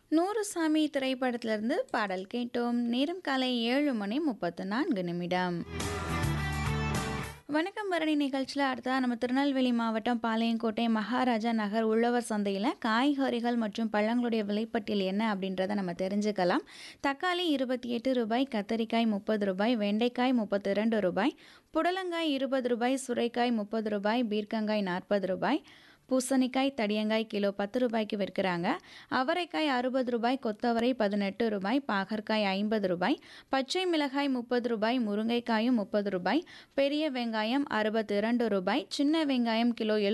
நூறு சாமி திரைப்படத்திலிருந்து பாடல் கேட்டோம் நேரம் காலை ஏழு மணி முப்பத்து நான்கு நிமிடம் வணக்கம் பரணி நிகழ்ச்சியில் அடுத்தா நம்ம திருநெல்வேலி மாவட்டம் பாளையங்கோட்டை மகாராஜா நகர் உழவர் சந்தையில் காய்கறிகள் மற்றும் பழங்களுடைய விலைப்பட்டியல் என்ன அப்படின்றத நம்ம தெரிஞ்சுக்கலாம் தக்காளி இருபத்தி எட்டு ரூபாய் கத்தரிக்காய் முப்பது ரூபாய் வெண்டைக்காய் முப்பத்தி இரண்டு ரூபாய் புடலங்காய் இருபது ரூபாய் சுரைக்காய் முப்பது ரூபாய் பீர்க்கங்காய் நாற்பது ரூபாய் பூசணிக்காய் தடியங்காய் கிலோ பத்து ரூபாய்க்கு விற்கிறாங்க அவரைக்காய் அறுபது ரூபாய் கொத்தவரை பதினெட்டு ரூபாய் பாகற்காய் ஐம்பது ரூபாய் பச்சை மிளகாய் முப்பது ரூபாய் முருங்கைக்காயும் முப்பது ரூபாய் பெரிய வெங்காயம் அறுபத்தி இரண்டு ரூபாய் சின்ன வெங்காயம் கிலோ